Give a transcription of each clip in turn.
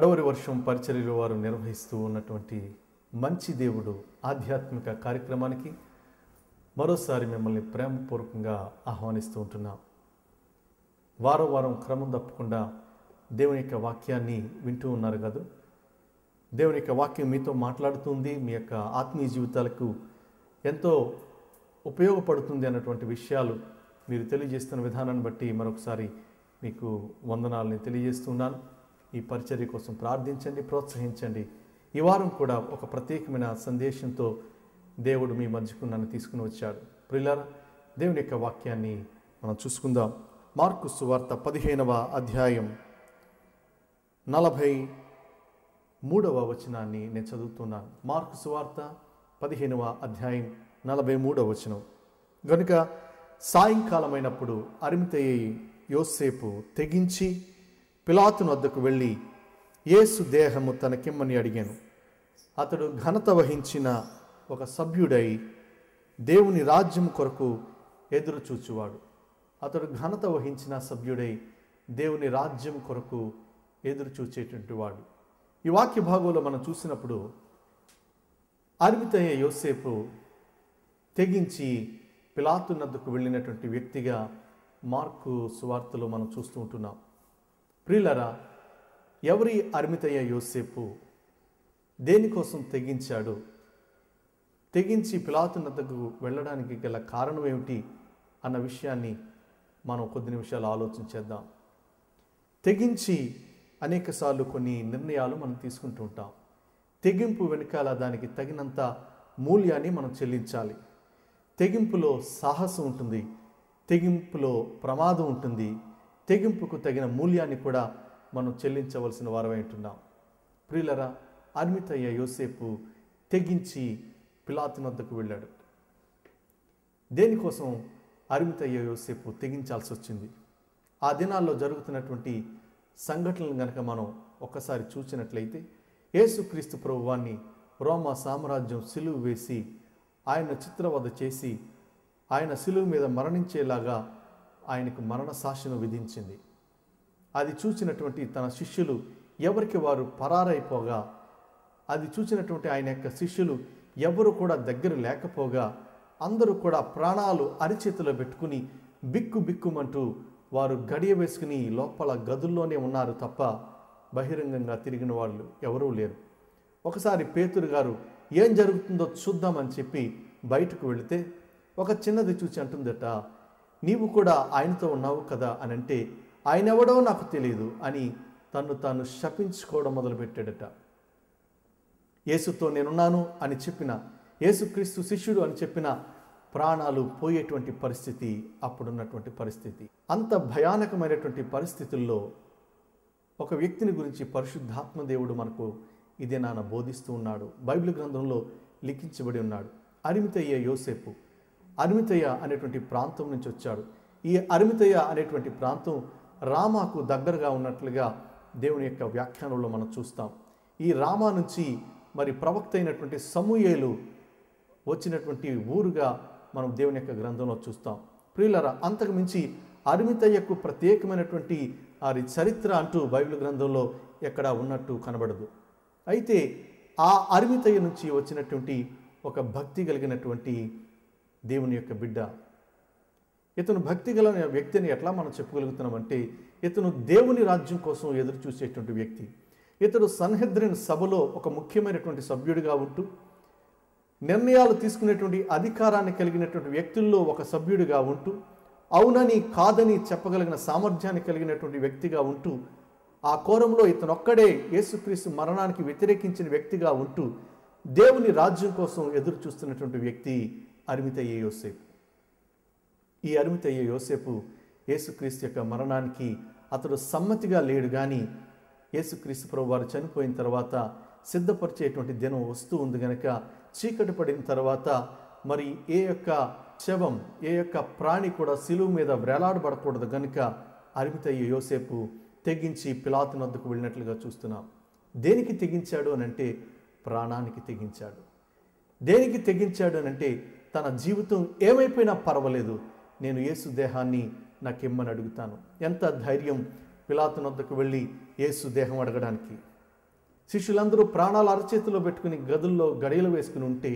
కడవరి వర్షం పరిచర్యలు వారు నిర్వహిస్తూ ఉన్నటువంటి మంచి దేవుడు ఆధ్యాత్మిక కార్యక్రమానికి మరోసారి మిమ్మల్ని ప్రేమపూర్వకంగా ఆహ్వానిస్తూ ఉంటున్నాం వారం వారం క్రమం తప్పకుండా దేవుని యొక్క వాక్యాన్ని వింటూ ఉన్నారు కదా దేవుని యొక్క వాక్యం మీతో మాట్లాడుతుంది మీ యొక్క ఆత్మీయ జీవితాలకు ఎంతో ఉపయోగపడుతుంది అన్నటువంటి విషయాలు మీరు తెలియజేస్తున్న విధానాన్ని బట్టి మరొకసారి మీకు వందనాలని తెలియజేస్తున్నాను ఈ పరిచర్య కోసం ప్రార్థించండి ప్రోత్సహించండి ఈ వారం కూడా ఒక ప్రత్యేకమైన సందేశంతో దేవుడు మీ మధ్యకు నన్ను తీసుకుని వచ్చాడు ప్రిల్లర దేవుని యొక్క వాక్యాన్ని మనం చూసుకుందాం మార్కు సువార్త పదిహేనవ అధ్యాయం నలభై మూడవ వచనాన్ని నేను చదువుతున్నాను మార్కు సువార్త పదిహేనవ అధ్యాయం నలభై మూడవ వచనం గనుక సాయంకాలమైనప్పుడు అరిమితయ్యి యోసేపు తెగించి పిలాతును వద్దకు వెళ్ళి యేసు దేహము తనకిమ్మని అడిగాను అతడు ఘనత వహించిన ఒక సభ్యుడై దేవుని రాజ్యం కొరకు ఎదురు చూచువాడు అతడు ఘనత వహించిన సభ్యుడై దేవుని రాజ్యం కొరకు ఎదురు చూచేటువంటి వాడు ఈ వాక్య భాగంలో మనం చూసినప్పుడు అర్మితయ్య యోసేపు తెగించి పిలాతు నద్దకు వెళ్ళినటువంటి వ్యక్తిగా మార్కు సువార్తలో మనం చూస్తూ ఉంటున్నాం ప్రియులరా ఎవరి అర్మితయ్య యోసేపు దేనికోసం తెగించాడు తెగించి పిలాతు నద్దకు వెళ్ళడానికి గల కారణం ఏమిటి అన్న విషయాన్ని మనం కొద్ది నిమిషాలు ఆలోచించేద్దాం తెగించి అనేకసార్లు కొన్ని నిర్ణయాలు మనం తీసుకుంటూ ఉంటాం తెగింపు వెనకాల దానికి తగినంత మూల్యాన్ని మనం చెల్లించాలి తెగింపులో సాహసం ఉంటుంది తెగింపులో ప్రమాదం ఉంటుంది తెగింపుకు తగిన మూల్యాన్ని కూడా మనం చెల్లించవలసిన వారమై ఉంటున్నాం ప్రియులరా అర్మితయ్య యోసేపు తెగించి పిలాతు వద్దకు వెళ్ళాడు దేనికోసం అరిమితయ్య యోసేపు తెగించాల్సి వచ్చింది ఆ దినాల్లో జరుగుతున్నటువంటి సంఘటనలు గనక మనం ఒక్కసారి చూసినట్లయితే యేసుక్రీస్తు ప్రభువాన్ని రోమా సామ్రాజ్యం సిలువు వేసి ఆయన చిత్రవధ చేసి ఆయన సిలువు మీద మరణించేలాగా ఆయనకు మరణ శాసనం విధించింది అది చూసినటువంటి తన శిష్యులు ఎవరికి వారు పరారైపోగా అది చూసినటువంటి ఆయన యొక్క శిష్యులు ఎవరు కూడా దగ్గర లేకపోగా అందరూ కూడా ప్రాణాలు అరిచేతిలో పెట్టుకుని బిక్కు బిక్కుమంటూ వారు గడియ వేసుకుని లోపల గదుల్లోనే ఉన్నారు తప్ప బహిరంగంగా తిరిగిన వాళ్ళు ఎవరూ లేరు ఒకసారి పేతురు గారు ఏం జరుగుతుందో చూద్దామని చెప్పి బయటకు వెళితే ఒక చిన్నది చూసి అంటుందట నీవు కూడా ఆయనతో ఉన్నావు కదా అని అంటే ఆయన ఎవడో నాకు తెలియదు అని తను తాను శపించుకోవడం మొదలుపెట్టాడట యేసుతో నేనున్నాను అని చెప్పిన యేసుక్రీస్తు శిష్యుడు అని చెప్పిన ప్రాణాలు పోయేటువంటి పరిస్థితి అప్పుడున్నటువంటి పరిస్థితి అంత భయానకమైనటువంటి పరిస్థితుల్లో ఒక వ్యక్తిని గురించి పరిశుద్ధాత్మ దేవుడు మనకు ఇదే నాన్న బోధిస్తూ ఉన్నాడు బైబిల్ గ్రంథంలో లిఖించబడి ఉన్నాడు అరిమితయ్య యోసేపు అరిమితయ్య అనేటువంటి ప్రాంతం నుంచి వచ్చాడు ఈ అరిమితయ్య అనేటువంటి ప్రాంతం రామాకు దగ్గరగా ఉన్నట్లుగా దేవుని యొక్క వ్యాఖ్యానంలో మనం చూస్తాం ఈ రామా నుంచి మరి ప్రవక్త అయినటువంటి సమూయేలు వచ్చినటువంటి ఊరుగా మనం దేవుని యొక్క గ్రంథంలో చూస్తాం ప్రియులరా అంతకు మించి అరిమితయ్యకు ప్రత్యేకమైనటువంటి వారి చరిత్ర అంటూ బైబిల్ గ్రంథంలో ఎక్కడ ఉన్నట్టు కనబడదు అయితే ఆ అరిమితయ్య నుంచి వచ్చినటువంటి ఒక భక్తి కలిగినటువంటి దేవుని యొక్క బిడ్డ ఇతను భక్తి గల వ్యక్తిని ఎట్లా మనం చెప్పగలుగుతున్నామంటే ఇతను దేవుని రాజ్యం కోసం ఎదురు చూసేటువంటి వ్యక్తి ఇతడు సన్హెద్రిన్ సభలో ఒక ముఖ్యమైనటువంటి సభ్యుడిగా ఉంటూ నిర్ణయాలు తీసుకునేటువంటి అధికారాన్ని కలిగినటువంటి వ్యక్తుల్లో ఒక సభ్యుడిగా ఉంటూ అవునని కాదని చెప్పగలిగిన సామర్థ్యాన్ని కలిగినటువంటి వ్యక్తిగా ఉంటూ ఆ కోరంలో ఇతను ఒక్కడే యేసుక్రీస్తు మరణానికి వ్యతిరేకించిన వ్యక్తిగా ఉంటూ దేవుని రాజ్యం కోసం ఎదురు చూస్తున్నటువంటి వ్యక్తి అరిమితయ్య యోసేపు ఈ అరిమితయ్య యోసేపు యేసుక్రీస్తు యొక్క మరణానికి అతడు సమ్మతిగా లేడు కానీ యేసుక్రీస్తు ప్రభు వారు చనిపోయిన తర్వాత సిద్ధపరిచేటువంటి దినం వస్తూ ఉంది గనక చీకటి పడిన తర్వాత మరి ఏ యొక్క శవం ఏ యొక్క ప్రాణి కూడా సిలువు మీద వేలాడబడకూడదు గనుక అరిమితయ్య యోసేపు తెగించి పిలాతు నద్దకు వెళ్ళినట్లుగా చూస్తున్నాం దేనికి తెగించాడు అని అంటే ప్రాణానికి తెగించాడు దేనికి తెగించాడు అని అంటే తన జీవితం ఏమైపోయినా పర్వాలేదు నేను యేసు దేహాన్ని నాకు ఇమ్మని అడుగుతాను ఎంత ధైర్యం పిలాతు నద్దకు వెళ్ళి యేసు దేహం అడగడానికి శిష్యులందరూ ప్రాణాలు అరచేతిలో పెట్టుకుని గదుల్లో గడియలు వేసుకుని ఉంటే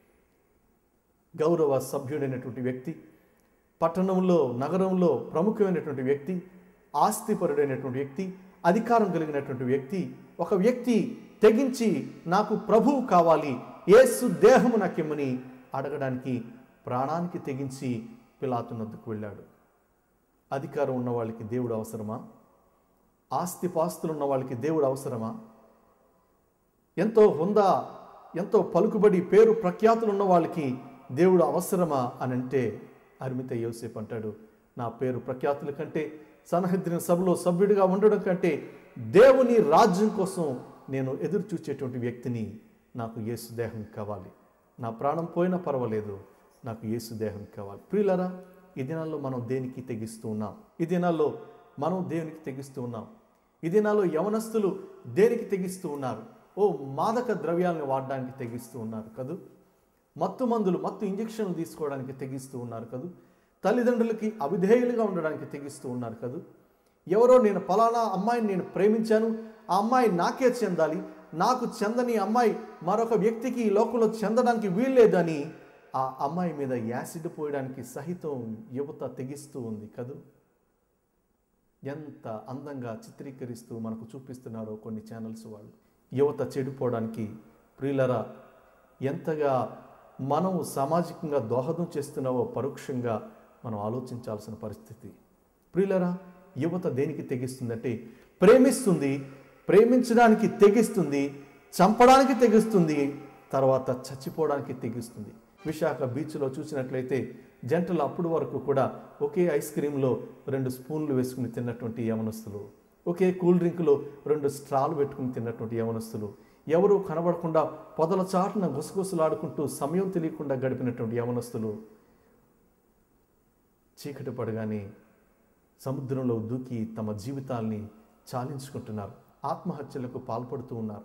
గౌరవ సభ్యుడైనటువంటి వ్యక్తి పట్టణంలో నగరంలో ప్రముఖమైనటువంటి వ్యక్తి ఆస్తిపరుడైనటువంటి వ్యక్తి అధికారం కలిగినటువంటి వ్యక్తి ఒక వ్యక్తి తెగించి నాకు ప్రభువు కావాలి యేసు దేహము నాకిమ్మని అడగడానికి ప్రాణానికి తెగించి పిలాతునద్దుకు వెళ్ళాడు అధికారం ఉన్న వాళ్ళకి దేవుడు అవసరమా ఆస్తిపాస్తులు ఉన్న వాళ్ళకి దేవుడు అవసరమా ఎంతో హుందా ఎంతో పలుకుబడి పేరు ప్రఖ్యాతులు ఉన్న వాళ్ళకి దేవుడు అవసరమా అని అంటే అరిమిత యోసేపు అంటాడు నా పేరు ప్రఖ్యాతుల కంటే సనహద్రిన సభలో సభ్యుడిగా ఉండడం కంటే దేవుని రాజ్యం కోసం నేను ఎదురు చూచేటువంటి వ్యక్తిని నాకు యేసు దేహం కావాలి నా ప్రాణం పోయినా పర్వాలేదు నాకు యేసు దేహం కావాలి ప్రియులరా ఈ దినాల్లో మనం దేనికి తెగిస్తూ ఉన్నాం ఈ దినాల్లో మనం దేవునికి తెగిస్తూ ఉన్నాం ఈ దినాల్లో యవనస్తులు దేనికి తెగిస్తూ ఉన్నారు ఓ మాదక ద్రవ్యాలను వాడడానికి తెగిస్తూ ఉన్నారు కదూ మత్తు మందులు మత్తు ఇంజక్షన్లు తీసుకోవడానికి తెగిస్తూ ఉన్నారు కదూ తల్లిదండ్రులకి అవిధేయులుగా ఉండడానికి తెగిస్తూ ఉన్నారు కదూ ఎవరో నేను ఫలానా అమ్మాయిని నేను ప్రేమించాను ఆ అమ్మాయి నాకే చెందాలి నాకు చెందని అమ్మాయి మరొక వ్యక్తికి ఈ లోకంలో చెందడానికి వీల్లేదని ఆ అమ్మాయి మీద యాసిడ్ పోయడానికి సహితం యువత తెగిస్తూ ఉంది కదూ ఎంత అందంగా చిత్రీకరిస్తూ మనకు చూపిస్తున్నారో కొన్ని ఛానల్స్ వాళ్ళు యువత చెడిపోవడానికి ప్రియులరా ఎంతగా మనం సామాజికంగా దోహదం చేస్తున్నావో పరోక్షంగా మనం ఆలోచించాల్సిన పరిస్థితి ప్రియులరా యువత దేనికి తెగిస్తుందంటే ప్రేమిస్తుంది ప్రేమించడానికి తెగిస్తుంది చంపడానికి తెగిస్తుంది తర్వాత చచ్చిపోవడానికి తెగిస్తుంది విశాఖ బీచ్లో చూసినట్లయితే జంటలు అప్పుడు వరకు కూడా ఒకే ఐస్ క్రీంలో రెండు స్పూన్లు వేసుకుని తిన్నటువంటి యవనస్తులు ఒకే కూల్ డ్రింక్లో రెండు స్ట్రాలు పెట్టుకుని తిన్నటువంటి యవనస్తులు ఎవరు కనబడకుండా పొదల చాటున గుసగుసలాడుకుంటూ సమయం తెలియకుండా గడిపినటువంటి యవనస్తులు చీకటి పడగానే సముద్రంలో దూకి తమ జీవితాల్ని చాలించుకుంటున్నారు ఆత్మహత్యలకు పాల్పడుతూ ఉన్నారు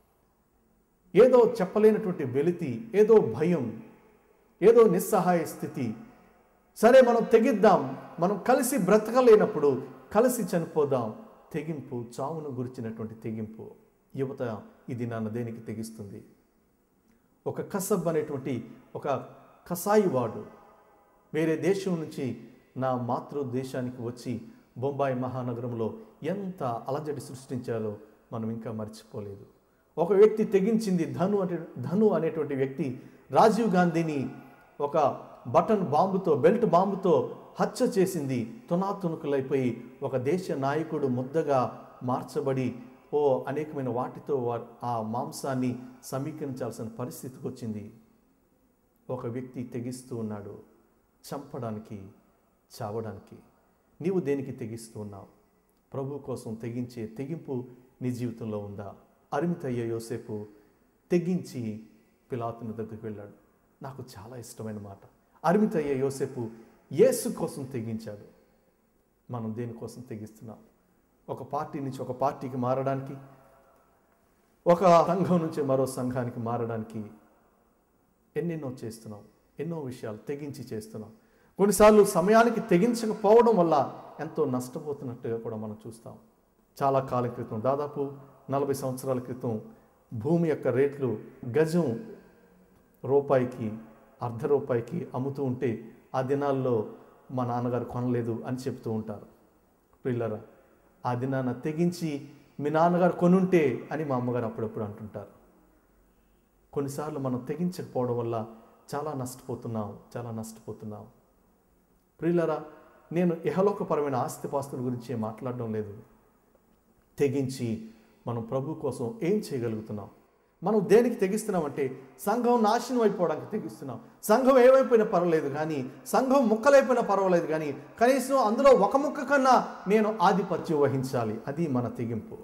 ఏదో చెప్పలేనటువంటి వెలితి ఏదో భయం ఏదో నిస్సహాయ స్థితి సరే మనం తెగిద్దాం మనం కలిసి బ్రతకలేనప్పుడు కలిసి చనిపోదాం తెగింపు చావును గురించినటువంటి తెగింపు యువత ఇది నన్ను దేనికి తెగిస్తుంది ఒక కసబ్ అనేటువంటి ఒక కసాయివాడు వేరే దేశం నుంచి నా మాతృ దేశానికి వచ్చి బొంబాయి మహానగరంలో ఎంత అలజడి సృష్టించాలో మనం ఇంకా మర్చిపోలేదు ఒక వ్యక్తి తెగించింది ధను అంటే ధను అనేటువంటి వ్యక్తి రాజీవ్ గాంధీని ఒక బటన్ బాంబుతో బెల్ట్ బాంబుతో హత్య చేసింది తునాతునుకులైపోయి ఒక దేశ నాయకుడు ముద్దగా మార్చబడి ఓ అనేకమైన వాటితో వా- ఆ మాంసాన్ని సమీకరించాల్సిన పరిస్థితికి వచ్చింది ఒక వ్యక్తి తెగిస్తూ ఉన్నాడు చంపడానికి చావడానికి నీవు దేనికి తెగిస్తూ ఉన్నావు ప్రభు కోసం తెగించే తెగింపు నీ జీవితంలో ఉందా అరిమితయ్య యోసేపు తెగించి పిలాతుని దగ్గరికి వెళ్ళాడు నాకు చాలా ఇష్టమైన మాట అరిమితయ్య యోసేపు యేసు కోసం తెగించాడు మనం దేనికోసం తెగిస్తున్నాం ఒక పార్టీ నుంచి ఒక పార్టీకి మారడానికి ఒక సంఘం నుంచి మరో సంఘానికి మారడానికి ఎన్నెన్నో చేస్తున్నాం ఎన్నో విషయాలు తెగించి చేస్తున్నాం కొన్నిసార్లు సమయానికి తెగించకపోవడం వల్ల ఎంతో నష్టపోతున్నట్టుగా కూడా మనం చూస్తాం చాలా కాలం క్రితం దాదాపు నలభై సంవత్సరాల క్రితం భూమి యొక్క రేట్లు గజం రూపాయికి అర్ధ రూపాయికి అమ్ముతూ ఉంటే ఆ దినాల్లో మా నాన్నగారు కొనలేదు అని చెప్తూ ఉంటారు పిల్లరా ఆ దినాన తెగించి మీ నాన్నగారు కొనుంటే అని మా అమ్మగారు అప్పుడప్పుడు అంటుంటారు కొన్నిసార్లు మనం తెగించకపోవడం వల్ల చాలా నష్టపోతున్నాం చాలా నష్టపోతున్నాం ప్రియులరా నేను ఇహలోకపరమైన ఆస్తిపాస్తుల గురించి ఏం మాట్లాడడం లేదు తెగించి మనం ప్రభు కోసం ఏం చేయగలుగుతున్నాం మనం దేనికి తెగిస్తున్నామంటే సంఘం నాశనం అయిపోవడానికి తెగిస్తున్నాం సంఘం ఏమైపోయినా పర్వాలేదు కానీ సంఘం ముక్కలైపోయినా పర్వాలేదు కానీ కనీసం అందులో ఒక ముక్క కన్నా నేను ఆధిపత్యం వహించాలి అది మన తెగింపు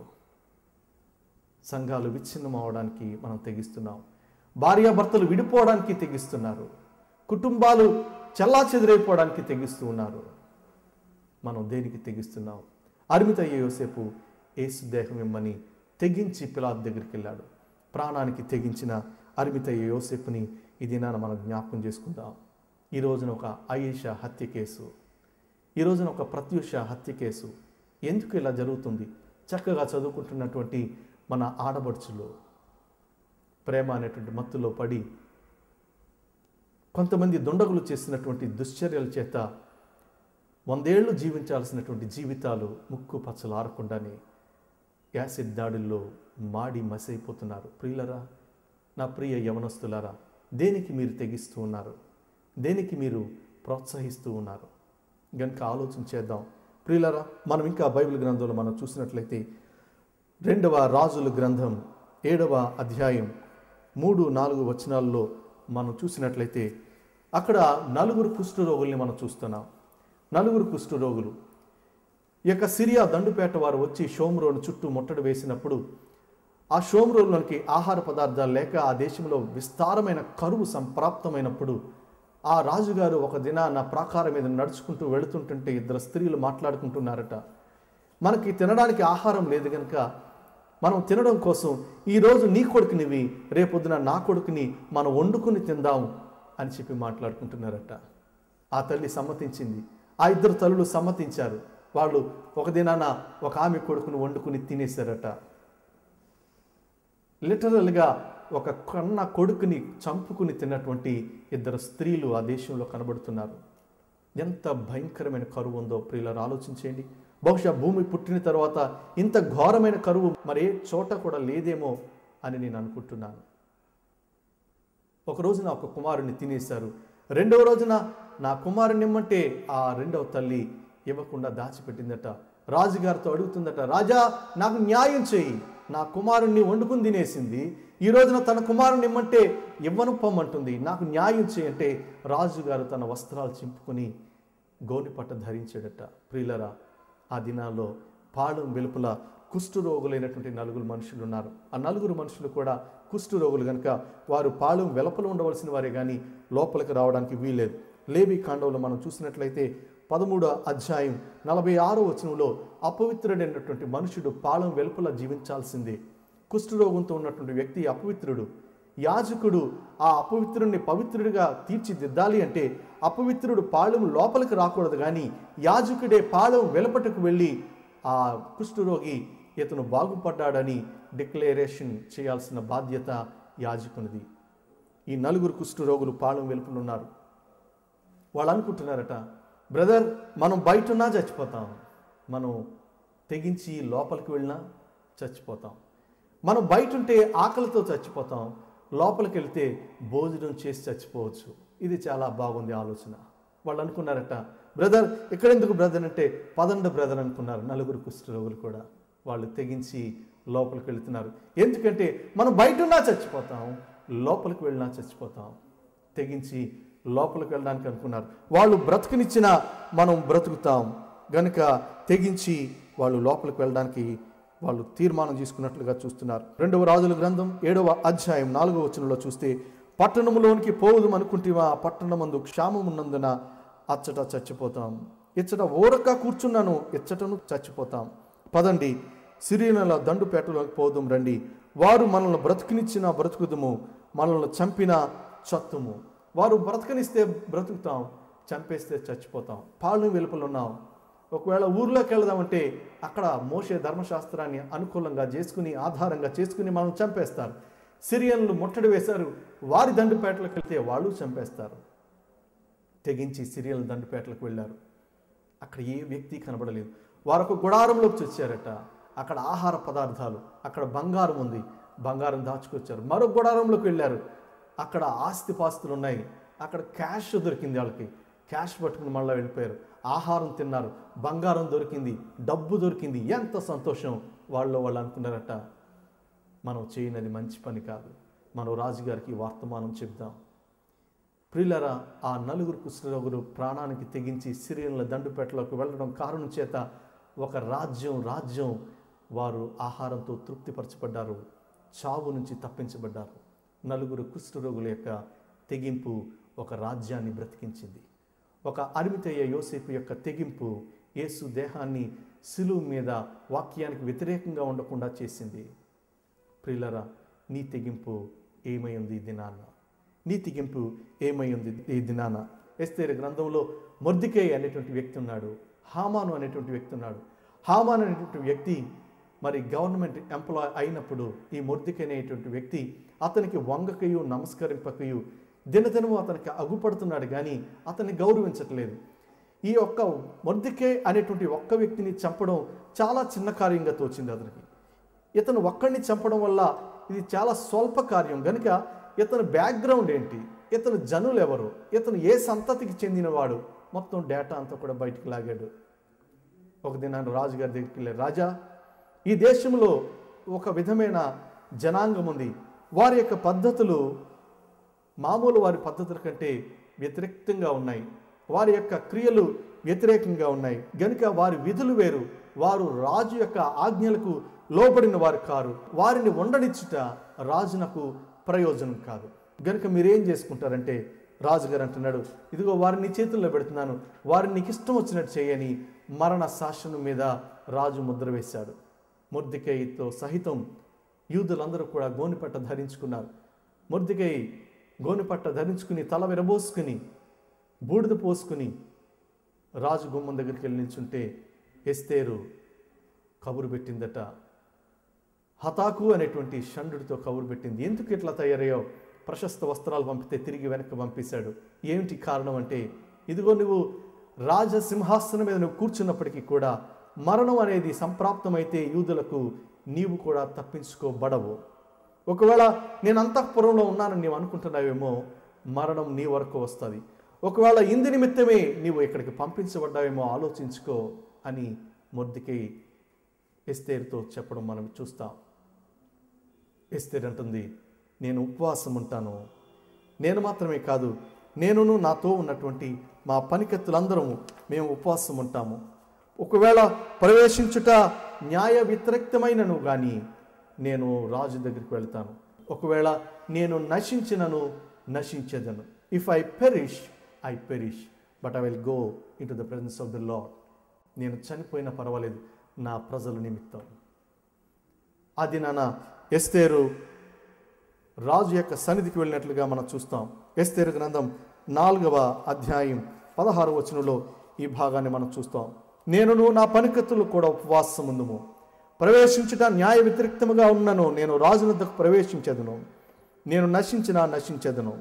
సంఘాలు విచ్ఛిన్నం అవడానికి మనం తెగిస్తున్నాం భార్యాభర్తలు విడిపోవడానికి తెగిస్తున్నారు కుటుంబాలు చల్లా చెదిరైపోవడానికి తెగిస్తూ ఉన్నారు మనం దేనికి తెగిస్తున్నాం అరిమితయ్య యోసేపు ఏసు దేహం ఇమ్మని తెగించి పిలాత్ దగ్గరికి వెళ్ళాడు ప్రాణానికి తెగించిన అరిమితయ్య యోసేపుని ఈ దినాన మనం జ్ఞాపకం చేసుకుందాం ఈ రోజున ఒక ఆయేషా హత్య కేసు ఈ రోజున ఒక ప్రత్యూష హత్య కేసు ఎందుకు ఇలా జరుగుతుంది చక్కగా చదువుకుంటున్నటువంటి మన ఆడబడుచులు ప్రేమ అనేటువంటి మత్తులో పడి కొంతమంది దుండగులు చేసినటువంటి దుశ్చర్యల చేత వందేళ్లు జీవించాల్సినటువంటి జీవితాలు ముక్కు పచ్చలు ఆరకుండానే యాసిడ్ దాడుల్లో మాడి మసైపోతున్నారు ప్రియులరా నా ప్రియ యవనస్తులారా దేనికి మీరు తెగిస్తూ ఉన్నారు దేనికి మీరు ప్రోత్సహిస్తూ ఉన్నారు గనుక ఆలోచన చేద్దాం ప్రియులరా మనం ఇంకా బైబిల్ గ్రంథంలో మనం చూసినట్లయితే రెండవ రాజుల గ్రంథం ఏడవ అధ్యాయం మూడు నాలుగు వచనాల్లో మనం చూసినట్లయితే అక్కడ నలుగురు కుష్ఠరోగుల్ని మనం చూస్తున్నాం నలుగురు కుష్ఠరోగులు ఈ యొక్క సిరియా దండుపేట వారు వచ్చి షోమ్రోను చుట్టూ ముట్టడి వేసినప్పుడు ఆ షోమ్రోన్లోనికి ఆహార పదార్థాలు లేక ఆ దేశంలో విస్తారమైన కరువు సంప్రాప్తమైనప్పుడు ఆ రాజుగారు ఒక దినాన ప్రాకారం మీద నడుచుకుంటూ వెళుతుంటుంటే ఇద్దరు స్త్రీలు మాట్లాడుకుంటున్నారట మనకి తినడానికి ఆహారం లేదు కనుక మనం తినడం కోసం ఈరోజు నీ కొడుకునివి రేపొద్దున నా కొడుకుని మనం వండుకుని తిందాం అని చెప్పి మాట్లాడుకుంటున్నారట ఆ తల్లి సమ్మతించింది ఆ ఇద్దరు తల్లులు సమ్మతించారు వాళ్ళు ఒక దినాన ఒక ఆమె కొడుకును వండుకుని తినేశారట లిటరల్గా ఒక కన్న కొడుకుని చంపుకుని తిన్నటువంటి ఇద్దరు స్త్రీలు ఆ దేశంలో కనబడుతున్నారు ఎంత భయంకరమైన కరువు ఉందో ప్రియులను ఆలోచించేయండి బహుశా భూమి పుట్టిన తర్వాత ఇంత ఘోరమైన కరువు మరే చోట కూడా లేదేమో అని నేను అనుకుంటున్నాను ఒక రోజున ఒక కుమారుని తినేశారు రెండవ రోజున నా కుమారుని ఇమ్మంటే ఆ రెండవ తల్లి ఇవ్వకుండా దాచిపెట్టిందట రాజుగారితో అడుగుతుందట రాజా నాకు న్యాయం చేయి నా కుమారుణ్ణి వండుకుని తినేసింది ఈ రోజున తన కుమారుని ఇమ్మంటే ఇవ్వను పొమ్మంటుంది నాకు న్యాయం చేయంటే రాజుగారు తన వస్త్రాలు చింపుకొని గోనిపట్ట ధరించాడట ప్రియులరా ఆ దినాల్లో పాళం వెలుపల కుష్ఠరోగులైనటువంటి నలుగురు మనుషులు ఉన్నారు ఆ నలుగురు మనుషులు కూడా కుష్ఠరోగులు కనుక వారు పాళం వెలుపల ఉండవలసిన వారే కానీ లోపలికి రావడానికి వీలేదు లేవి కాండంలో మనం చూసినట్లయితే పదమూడో అధ్యాయం నలభై ఆరో వచనంలో అపవిత్రుడైనటువంటి మనుషుడు పాళం వెలుపల జీవించాల్సిందే కుష్ఠరోగంతో ఉన్నటువంటి వ్యక్తి అపవిత్రుడు యాజకుడు ఆ అపవిత్రుడిని పవిత్రుడిగా తీర్చిదిద్దాలి అంటే అపవిత్రుడు పాళెం లోపలికి రాకూడదు కానీ యాజకుడే పాళెం వెలుపటకు వెళ్ళి ఆ కుష్ఠరోగి ఇతను బాగుపడ్డాడని డిక్లరేషన్ చేయాల్సిన బాధ్యత యాజకునిది ఈ నలుగురు కుష్ఠరోగులు పాళెం వెలుపల ఉన్నారు వాళ్ళు అనుకుంటున్నారట బ్రదర్ మనం బయట ఉన్నా చచ్చిపోతాం మనం తెగించి లోపలికి వెళ్ళినా చచ్చిపోతాం మనం బయట ఉంటే ఆకలితో చచ్చిపోతాం లోపలికి వెళ్తే భోజనం చేసి చచ్చిపోవచ్చు ఇది చాలా బాగుంది ఆలోచన వాళ్ళు అనుకున్నారట బ్రదర్ ఎక్కడెందుకు బ్రదర్ అంటే పదండ బ్రదర్ అనుకున్నారు నలుగురు కుష్ఠరోగులు కూడా వాళ్ళు తెగించి లోపలికి వెళ్తున్నారు ఎందుకంటే మనం బయట ఉన్నా చచ్చిపోతాం లోపలికి వెళ్ళినా చచ్చిపోతాం తెగించి లోపలికి వెళ్ళడానికి అనుకున్నారు వాళ్ళు బ్రతుకునిచ్చిన మనం బ్రతుకుతాం గనుక తెగించి వాళ్ళు లోపలికి వెళ్ళడానికి వాళ్ళు తీర్మానం చేసుకున్నట్లుగా చూస్తున్నారు రెండవ రాజుల గ్రంథం ఏడవ అధ్యాయం నాలుగవ వచనంలో చూస్తే పట్టణములోనికి పోవదు అనుకుంటేవా ఆ పట్టణమందు క్షామం ఉన్నందున అచ్చట చచ్చిపోతాం ఇచ్చట ఊరక కూర్చున్నాను ఇచ్చటను చచ్చిపోతాం పదండి సిరియనుల దండుపేటలోకి పోదాం రండి వారు మనల్ని బ్రతుకునిచ్చిన బ్రతుకుదము మనల్ని చంపిన చత్తుము వారు బ్రతకనిస్తే బ్రతుకుతాం చంపేస్తే చచ్చిపోతాం పాలు వెలుపలు ఉన్నాం ఒకవేళ ఊర్లోకి వెళదామంటే అక్కడ మోసే ధర్మశాస్త్రాన్ని అనుకూలంగా చేసుకుని ఆధారంగా చేసుకుని మనం చంపేస్తారు సిరియన్లు ముట్టడి వేశారు వారి దండుపేటలకు వెళ్తే వాళ్ళు చంపేస్తారు తెగించి సిరియల్ దండుపేటలకు వెళ్ళారు అక్కడ ఏ వ్యక్తి కనబడలేదు వారు ఒక గుడారంలోకి వచ్చారట అక్కడ ఆహార పదార్థాలు అక్కడ బంగారం ఉంది బంగారం దాచుకొచ్చారు మరో గుడారంలోకి వెళ్ళారు అక్కడ ఆస్తిపాస్తులు ఉన్నాయి అక్కడ క్యాష్ దొరికింది వాళ్ళకి క్యాష్ పట్టుకుని మళ్ళీ వెళ్ళిపోయారు ఆహారం తిన్నారు బంగారం దొరికింది డబ్బు దొరికింది ఎంత సంతోషం వాళ్ళు వాళ్ళు అనుకున్నారట మనం చేయనది మంచి పని కాదు మనం రాజుగారికి వర్తమానం చెప్దాం ప్రియులరా ఆ నలుగురు కుష్ఠరోగులు ప్రాణానికి తెగించి సిరియన్ల దండుపేటలోకి వెళ్ళడం కారణం చేత ఒక రాజ్యం రాజ్యం వారు ఆహారంతో తృప్తిపరచబడ్డారు చావు నుంచి తప్పించబడ్డారు నలుగురు కుష్ఠరోగుల యొక్క తెగింపు ఒక రాజ్యాన్ని బ్రతికించింది ఒక అరిమితయ్య యోసేపు యొక్క తెగింపు యేసు దేహాన్ని సిలువు మీద వాక్యానికి వ్యతిరేకంగా ఉండకుండా చేసింది ప్రియులరా నీ తెగింపు ఏమై ఉంది ఈ దినాన్న నీ తెగింపు ఏమై ఉంది ఈ దినాన ఎస్తేరు గ్రంథంలో మొర్దికే అనేటువంటి వ్యక్తి ఉన్నాడు హామాను అనేటువంటి వ్యక్తి ఉన్నాడు హామాన్ అనేటువంటి వ్యక్తి మరి గవర్నమెంట్ ఎంప్లాయ్ అయినప్పుడు ఈ మొర్దిక అనేటువంటి వ్యక్తి అతనికి వంగకయు నమస్కరింపకయు దినదినము అతనికి అగుపడుతున్నాడు కానీ అతన్ని గౌరవించట్లేదు ఈ ఒక్క మొర్దికే అనేటువంటి ఒక్క వ్యక్తిని చంపడం చాలా చిన్న కార్యంగా తోచింది అతనికి ఇతను ఒక్కడిని చంపడం వల్ల ఇది చాలా స్వల్ప కార్యం గనుక ఇతని బ్యాక్గ్రౌండ్ ఏంటి ఇతను జనులు ఎవరు ఇతను ఏ సంతతికి చెందినవాడు మొత్తం డేటా అంతా కూడా బయటికి లాగాడు ఒక దినాన్ని రాజుగారి దగ్గరికి వెళ్ళారు రాజా ఈ దేశంలో ఒక విధమైన జనాంగం ఉంది వారి యొక్క పద్ధతులు మామూలు వారి పద్ధతుల కంటే వ్యతిరేక్తంగా ఉన్నాయి వారి యొక్క క్రియలు వ్యతిరేకంగా ఉన్నాయి గనుక వారి విధులు వేరు వారు రాజు యొక్క ఆజ్ఞలకు లోబడిన వారు కారు వారిని ఉండనిచ్చుట రాజునకు ప్రయోజనం కాదు గనుక మీరేం చేసుకుంటారంటే రాజుగారు అంటున్నాడు ఇదిగో వారిని నీ చేతుల్లో పెడుతున్నాను వారిని నీకు ఇష్టం వచ్చినట్టు చేయని మరణ శాసనం మీద రాజు ముద్ర వేశాడు ముర్దికైతో సహితం యూదులందరూ కూడా గోనిపట్ట ధరించుకున్నారు ముర్దికై గోనిపట్ట ధరించుకుని తల విరబోసుకుని బూడిద పోసుకుని రాజు గుమ్మం దగ్గరికి వెళ్ళి నిల్చుంటే ఎస్తేరు కబురు పెట్టిందట హతాకు అనేటువంటి షండుడితో కబురు పెట్టింది ఎందుకు ఇట్లా తయారయ్యో ప్రశస్త వస్త్రాలు పంపితే తిరిగి వెనక్కి పంపించాడు ఏమిటి కారణం అంటే ఇదిగో నువ్వు రాజసింహాసనం మీద నువ్వు కూర్చున్నప్పటికీ కూడా మరణం అనేది సంప్రాప్తమైతే యూదులకు నీవు కూడా తప్పించుకోబడవు ఒకవేళ నేను అంతఃపురంలో ఉన్నానని నీవు అనుకుంటున్నావేమో మరణం నీ వరకు వస్తుంది ఒకవేళ ఇందు నిమిత్తమే నీవు ఇక్కడికి పంపించబడ్డావేమో ఆలోచించుకో అని మొద్దికి ఎస్తేరుతో చెప్పడం మనం చూస్తాం ఎస్తేర్ అంటుంది నేను ఉపవాసం ఉంటాను నేను మాత్రమే కాదు నేనును నాతో ఉన్నటువంటి మా పనికెత్తులందరము మేము ఉపవాసం ఉంటాము ఒకవేళ ప్రవేశించుట న్యాయ వ్యతిరేక్తమైనను కానీ నేను రాజు దగ్గరికి వెళ్తాను ఒకవేళ నేను నశించినను నశించేదను if I perish I perish but I will go into the presence of the Lord నేను చనిపోయినా పర్వాలేదు నా ప్రజల నిమిత్తం అది నాన్న ఎస్తేరు రాజు యొక్క సన్నిధికి వెళ్ళినట్లుగా మనం చూస్తాం ఎస్తేరు గ్రంథం నాలుగవ అధ్యాయం పదహారు వచనంలో ఈ భాగాన్ని మనం చూస్తాం నేనును నా పనికత్తులు కూడా ఉపవాసం ఉందుము ప్రవేశించుట న్యాయ వ్యతిరేక్తముగా ఉన్నను నేను రాజునద్దకు ప్రవేశించదును నేను నశించినా నశించదును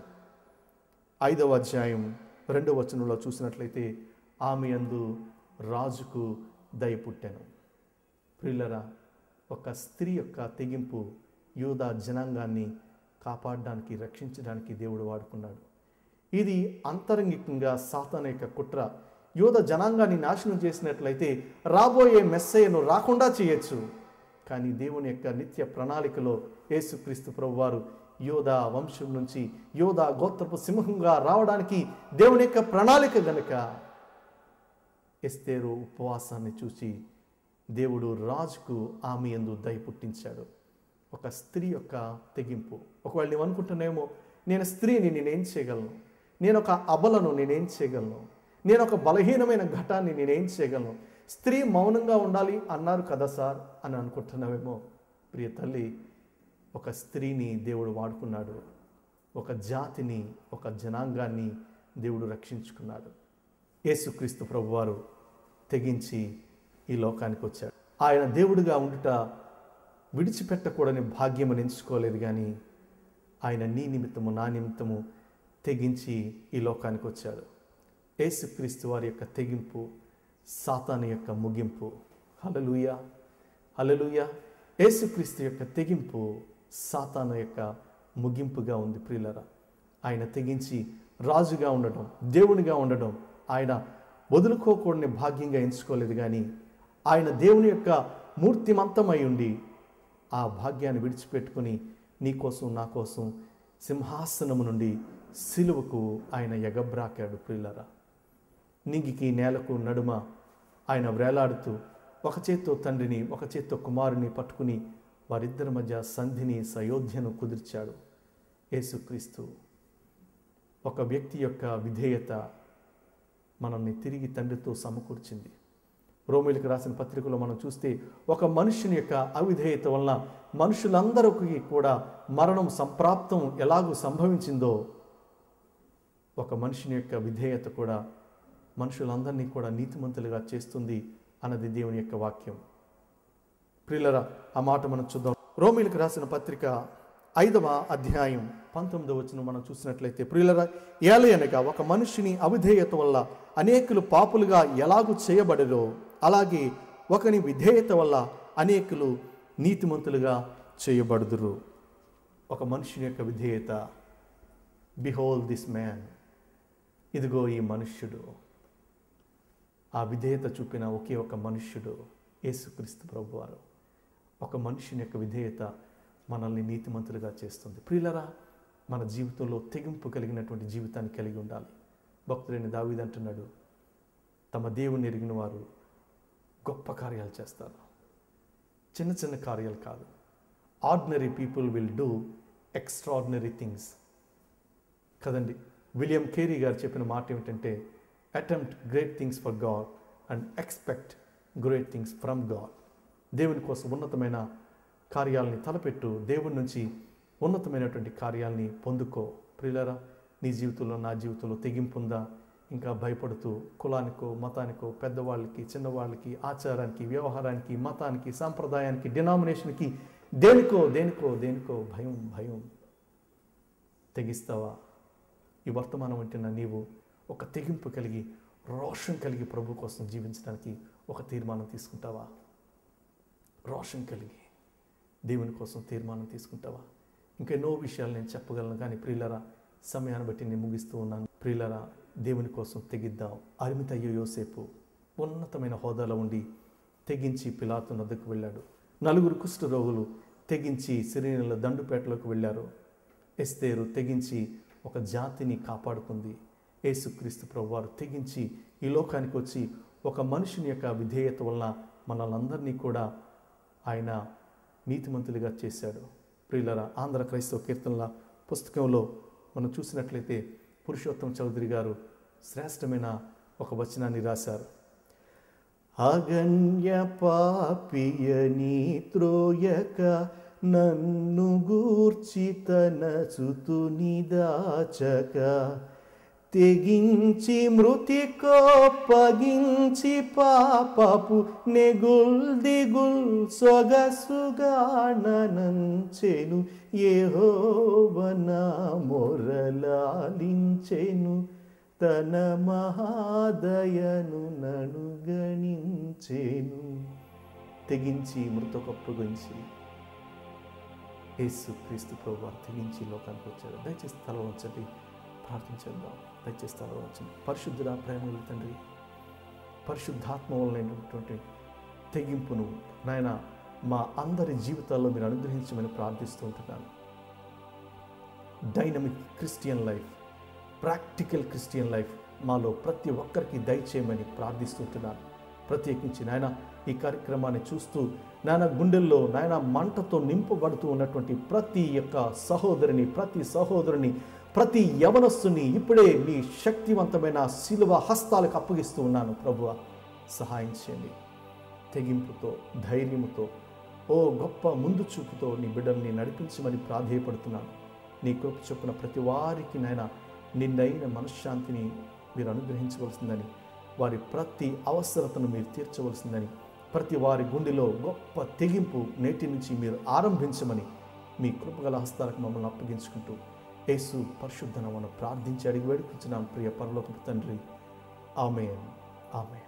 ఐదవ అధ్యాయం రెండవ వచనంలో చూసినట్లయితే ఆమె అందు రాజుకు దయ పుట్టాను ప్రిల్లరా ఒక స్త్రీ యొక్క తెగింపు యూదా జనాంగాన్ని కాపాడడానికి రక్షించడానికి దేవుడు వాడుకున్నాడు ఇది అంతరంగికంగా సాతాన యొక్క కుట్ర యూద జనాంగాన్ని నాశనం చేసినట్లయితే రాబోయే మెస్సయ్యను రాకుండా చేయొచ్చు కానీ దేవుని యొక్క నిత్య ప్రణాళికలో యేసుక్రీస్తు ప్రభువారు యోధా వంశం నుంచి యోధా గోత్రపు సింహంగా రావడానికి దేవుని యొక్క ప్రణాళిక గనుక ఎస్తేరు ఉపవాసాన్ని చూసి దేవుడు రాజుకు ఆమె ఎందు దయ పుట్టించాడు ఒక స్త్రీ యొక్క తెగింపు ఒకవేళ నువ్వు అనుకుంటున్నామో నేను స్త్రీని నేనేం చేయగలను నేను ఒక అబలను నేనేం చేయగలను నేను ఒక బలహీనమైన ఘటాన్ని నేనేం చేయగలను స్త్రీ మౌనంగా ఉండాలి అన్నారు కదా సార్ అని అనుకుంటున్నావేమో ప్రియ తల్లి ఒక స్త్రీని దేవుడు వాడుకున్నాడు ఒక జాతిని ఒక జనాంగాన్ని దేవుడు రక్షించుకున్నాడు యేసుక్రీస్తు ప్రభువారు తెగించి ఈ లోకానికి వచ్చాడు ఆయన దేవుడిగా ఉండుట విడిచిపెట్టకూడని భాగ్యము ఎంచుకోలేదు కానీ ఆయన నీ నిమిత్తము నా నిమిత్తము తెగించి ఈ లోకానికి వచ్చాడు యేసుక్రీస్తు వారి యొక్క తెగింపు సాతాను యొక్క ముగింపు హలలుయ హలలుయ యేసుక్రీస్తు యొక్క తెగింపు సాతాను యొక్క ముగింపుగా ఉంది ప్రియులరా ఆయన తెగించి రాజుగా ఉండడం దేవునిగా ఉండడం ఆయన వదులుకోకూడని భాగ్యంగా ఎంచుకోలేదు కానీ ఆయన దేవుని యొక్క మూర్తిమంతమై ఉండి ఆ భాగ్యాన్ని విడిచిపెట్టుకుని నీ కోసం నా కోసం సింహాసనము నుండి సిలువకు ఆయన ఎగబ్రాకాడు ప్రియులరా నింగికి నేలకు నడుమ ఆయన వేలాడుతూ ఒక చేత్తో తండ్రిని ఒక చేత్తో కుమారుని పట్టుకుని వారిద్దరి మధ్య సంధిని సయోధ్యను కుదిర్చాడు యేసుక్రీస్తు ఒక వ్యక్తి యొక్క విధేయత మనల్ని తిరిగి తండ్రితో సమకూర్చింది రోమిలకు రాసిన పత్రికలో మనం చూస్తే ఒక మనుషుని యొక్క అవిధేయత వలన మనుషులందరికీ కూడా మరణం సంప్రాప్తం ఎలాగూ సంభవించిందో ఒక మనుషుని యొక్క విధేయత కూడా మనుషులందరినీ కూడా నీతిమంతులుగా చేస్తుంది అన్నది దేవుని యొక్క వాక్యం ప్రియులరా ఆ మాట మనం చూద్దాం రోమిలకు రాసిన పత్రిక ఐదవ అధ్యాయం పంతొమ్మిదవ వచ్చిన మనం చూసినట్లయితే ప్రియులరా ఏలయనగా ఒక మనిషిని అవిధేయత వల్ల అనేకులు పాపులుగా ఎలాగూ చేయబడరో అలాగే ఒకని విధేయత వల్ల అనేకులు నీతిమంతులుగా చేయబడుదురు ఒక మనుషుని యొక్క విధేయత బిహోల్ దిస్ మ్యాన్ ఇదిగో ఈ మనుష్యుడు ఆ విధేయత చూపిన ఒకే ఒక మనుష్యుడు యేసుక్రీస్తు ప్రభువారు ఒక మనుషుని యొక్క విధేయత మనల్ని నీతిమంతులుగా చేస్తుంది ప్రియులరా మన జీవితంలో తెగింపు కలిగినటువంటి జీవితాన్ని కలిగి ఉండాలి భక్తుడైన దావీదు అంటున్నాడు తమ దేవుని ఎరిగిన వారు గొప్ప కార్యాలు చేస్తారు చిన్న చిన్న కార్యాలు కాదు ordinary people will do extraordinary things కదండి విలియం కేరీ గారు చెప్పిన మాట ఏమిటంటే attempt great things for God and expect great things from God దేవుని కోసం ఉన్నతమైన కార్యాలని తలపెట్టు దేవుని నుంచి ఉన్నతమైనటువంటి కార్యాలని పొందుకో ప్రియులరా నీ జీవితంలో నా జీవితంలో తెగింపు ఉందా ఇంకా భయపడుతూ కులానికో మతానికో పెద్దవాళ్ళకి చిన్నవాళ్ళకి ఆచారానికి వ్యవహారానికి మతానికి సాంప్రదాయానికి డినామినేషన్కి దేనికో దేనికో దేనికో భయం భయం తెగిస్తావా ఈ వర్తమానం వింటున్న నీవు ఒక తెగింపు కలిగి రోషం కలిగి ప్రభు కోసం జీవించడానికి ఒక తీర్మానం తీసుకుంటావా రోషం కలిగి దేవుని కోసం తీర్మానం తీసుకుంటావా ఇంకా ఎన్నో విషయాలు నేను చెప్పగలను కానీ ప్రియులరా సమయాన్ని బట్టి నేను ముగిస్తూ ఉన్నాను ప్రియులరా దేవుని కోసం తెగిద్దాం అరిమితయ్యో యోసేపు ఉన్నతమైన హోదాలో ఉండి తెగించి పిలాతు నద్దకు వెళ్ళాడు నలుగురు కుష్ఠ రోగులు తెగించి సిరినీల దండుపేటలోకి వెళ్ళారు ఎస్తేరు తెగించి ఒక జాతిని కాపాడుకుంది యేసుక్రీస్తు ప్రభు వారు తెగించి ఈ లోకానికి వచ్చి ఒక మనుషుని యొక్క విధేయత వలన మనల్ని కూడా ఆయన నీతిమంతులుగా చేశాడు ప్రియులరా ఆంధ్ర క్రైస్తవ కీర్తనల పుస్తకంలో మనం చూసినట్లయితే పురుషోత్తం చౌదరి గారు శ్రేష్టమైన ఒక వచనాన్ని రాశారు అగణ్య పాపియని త్రోయక నన్ను గూర్చి తన సుతుని దాచక తెగించి మృతి కోప్పగించి పాపపు నెగుల్ దిగుల్ సొగసుగానంచెను ఏహోవన మొరలాలించెను తన మహాదయను నను గణించెను తెగించి మృతకొప్పగించి యేసు క్రీస్తు ప్రభు వారు తెగించి లోకానికి వచ్చారు దయచేసి తల ఉంచండి ప్రార్థించేద్దాం దయచేసి తల ఉంచండి పరిశుద్ధుడ ప్రేమలు తండ్రి పరిశుద్ధాత్మ వలనైనటువంటి తెగింపును నాయన మా అందరి జీవితాల్లో మీరు అనుగ్రహించమని ప్రార్థిస్తూ ఉంటున్నాను dynamic Christian life practical Christian life మాలో ప్రతి ఒక్కరికి దయచేయమని ప్రార్థిస్తుంటున్నాను ప్రత్యేకించి నాయన ఈ కార్యక్రమాన్ని చూస్తూ నాయన గుండెల్లో నాయన మంటతో నింపబడుతూ ఉన్నటువంటి ప్రతి యొక్క సహోదరిని ప్రతి సహోదరుని ప్రతి యవనస్తుని ఇప్పుడే మీ శక్తివంతమైన శిలువ హస్తాలకు అప్పగిస్తూ ఉన్నాను ప్రభువ సహాయం చేయండి తెగింపుతో ధైర్యముతో ఓ గొప్ప ముందు చూపుతో నీ బిడ్డల్ని నడిపించమని ప్రాధేయపడుతున్నాను నీ కృప చొప్పున ప్రతి వారికి నాయన నిన్నైన మనశ్శాంతిని మీరు అనుగ్రహించవలసిందని వారి ప్రతి అవసరతను మీరు తీర్చవలసిందని ప్రతి వారి గుండెలో గొప్ప తెగింపు నేటి నుంచి మీరు ఆరంభించమని మీ కృపగల హస్తాలకు మమ్మల్ని అప్పగించుకుంటూ యేసు పరిశుద్ధనమను ప్రార్థించి అడిగి వేడుకుంటున్నాం ప్రియ పరలోకపు తండ్రి ఆమె ఆమె